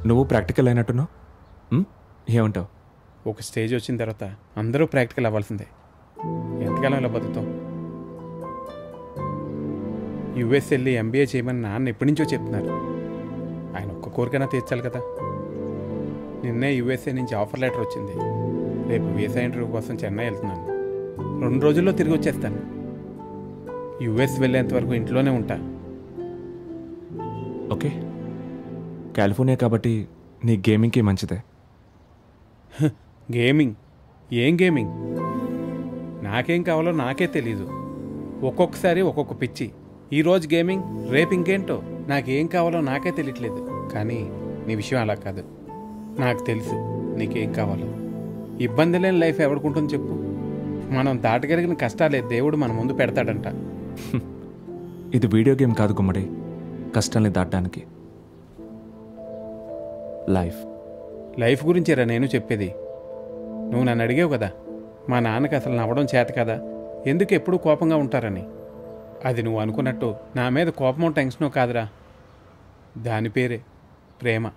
నువ్వు ప్రాక్టికల్ అయినట్టున్నావు ఉమ్, ఏమంటావు ఒక స్టేజ్ వచ్చిన తర్వాత అందరూ ప్రాక్టికల్ అవ్వాల్సిందే ఎంతకాలం ఇలా బతుకుతాం యుఎస్ వెళ్ళి ఎంబీఏ చేయమని నాన్న ఎప్పటి నుంచో చెప్తున్నారు ఆయన ఒక్క కోరికైనా తీర్చాలి కదా నిన్నే యుఎస్ఏ నుంచి ఆఫర్ లెటర్ వచ్చింది రేపు వీసా ఇంటర్వ్యూ కోసం చెన్నై వెళ్తున్నాను రెండు రోజుల్లో తిరిగి వచ్చేస్తాను యుఎస్ వెళ్ళేంత వరకు ఇంట్లోనే ఉంటా ఓకే కాలిఫోర్నియా కాబట్టి నీ గేమింగ్కి మంచిదే గేమింగ్ ఏం గేమింగ్ నాకేం కావాలో నాకే తెలీదు ఒక్కొక్కసారి ఒక్కొక్క పిచ్చి ఈ రోజు గేమింగ్ రేపు ఇంకేంటో నాకేం కావాలో నాకే తెలియట్లేదు కానీ నీ విషయం అలా కాదు నాకు తెలుసు నీకేం కావాలో ఇబ్బంది లేని లైఫ్ ఎవడుకుంటుంది చెప్పు మనం దాటగలిగిన కష్టాలే దేవుడు మన ముందు పెడతాడంట ఇది వీడియో గేమ్ కాదు గుమ్మడి కష్టాల్ని దాటడానికి లైఫ్ లైఫ్ గురించేరా నేను చెప్పేది నువ్వు నన్ను అడిగావు కదా మా నాన్నకి అసలు నవ్వడం చేత కదా ఎందుకు ఎప్పుడు కోపంగా ఉంటారని అది నువ్వు అనుకున్నట్టు నా మీద కోపమో టెన్షనో కాదురా దాని పేరే ప్రేమ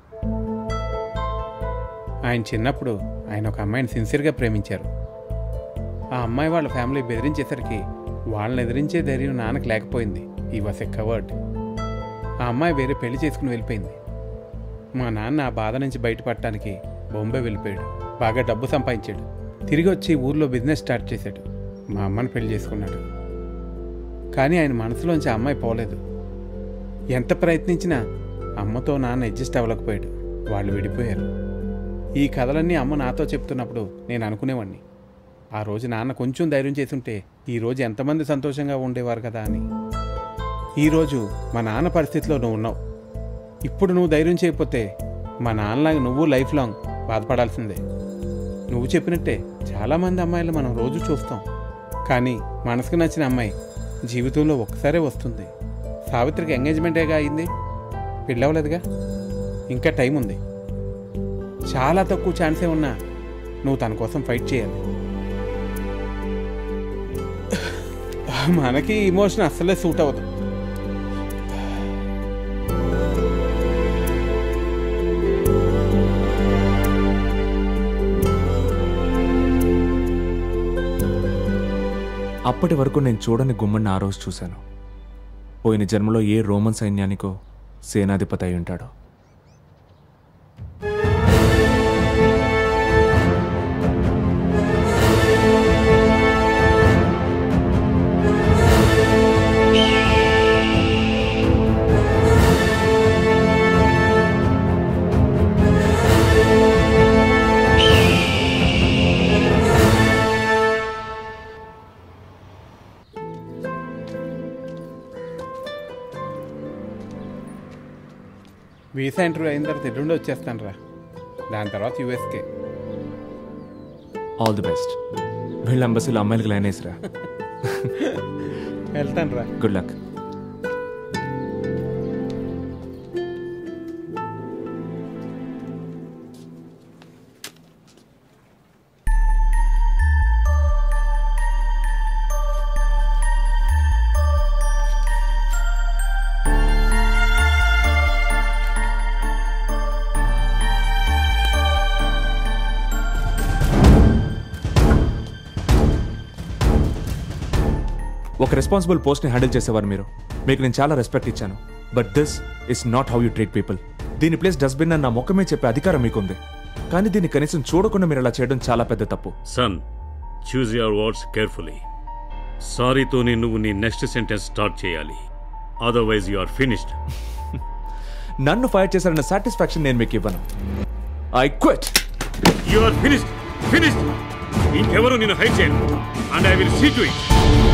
ఆయన చిన్నప్పుడు ఆయన ఒక అమ్మాయిని సిన్సియర్గా ప్రేమించారు ఆ అమ్మాయి వాళ్ళ ఫ్యామిలీ బెదిరించేసరికి వాళ్ళని ఎదిరించే ధైర్యం నాన్నకు లేకపోయింది ఈ వాస్ ఎ కవర్డ్ ఆ అమ్మాయి వేరే పెళ్లి చేసుకుని వెళ్ళిపోయింది మా నాన్న ఆ బాధ నుంచి బయటపడటానికి బొంబే వెళ్ళిపోయాడు బాగా డబ్బు సంపాదించాడు తిరిగి వచ్చి ఊర్లో బిజినెస్ స్టార్ట్ చేశాడు మా అమ్మని పెళ్లి చేసుకున్నాడు కానీ ఆయన మనసులోంచి ఆ అమ్మాయి పోలేదు ఎంత ప్రయత్నించినా అమ్మతో నాన్న అడ్జస్ట్ అవ్వలేకపోయాడు వాళ్ళు విడిపోయారు ఈ కథలన్నీ అమ్మ నాతో చెప్తున్నప్పుడు నేను అనుకునేవాడిని ఆ రోజు నాన్న కొంచెం ధైర్యం చేసుంటే ఈ రోజు ఎంతమంది సంతోషంగా ఉండేవారు కదా అని ఈరోజు మా నాన్న పరిస్థితిలో నువ్వు ఉన్నావు ఇప్పుడు నువ్వు ధైర్యం చేయకపోతే మా నాన్నలాగా నువ్వు లైఫ్ లాంగ్ బాధపడాల్సిందే నువ్వు చెప్పినట్టే చాలామంది అమ్మాయిలు మనం రోజు చూస్తాం కానీ మనసుకు నచ్చిన అమ్మాయి జీవితంలో ఒక్కసారే వస్తుంది సావిత్రికి ఎంగేజ్మెంటేగా అయింది పెళ్ళవలేదుగా ఇంకా టైం ఉంది చాలా తక్కువ ఛాన్సే ఉన్నా నువ్వు తన కోసం ఫైట్ చేయాలి మనకి ఇమోషన్ అస్సలే సూట్ అవ్వదు అప్పటి వరకు నేను చూడని గుమ్మడిని ఆ రోజు చూశాను పోయిన జన్మలో ఏ రోమన్ సైన్యానికో సేనాధిపతి అయి ఉంటాడో వీసా ఇంటర్వ్యూ అయిన తర్వాత ఎల్లుండి వచ్చేస్తాను రా దాని తర్వాత యూఎస్కే ఆల్ ది బెస్ట్ వీళ్ళ అంబసీలో అమ్మాయిలకి లైన్ వేసిరా వెళ్తాను రా గుడ్ లక్ ఒక రెస్పాన్సిబుల్ పోస్ట్ని హ్యాండిల్ చేసేవారు మీరు మీకు నేను చాలా రెస్పెక్ట్ ఇచ్చాను but this is not how you treat people దీని ప్లేస్ డస్ట్బిన్ అని నా ముఖమే చెప్పే అధికారం మీకుంది కానీ దీన్ని కనీసం చూడకుండా మీరు అలా చేయడం చాలా పెద్ద తప్పు son choose your words carefully సారీతోనే నువ్వు నీ నెక్స్ట్ సెంటెన్స్ స్టార్ట్ చేయాలి అదర్వైజ్ యు ఆర్ ఫినిష్డ్ నన్ను ఫైర్ చేశారన్న సాటిస్ఫాక్షన్ నేను మీకు ఇవ్వను I quit you are finished finished ఇంకెవరు నిన్ను హైట్ చేయను and I will see to it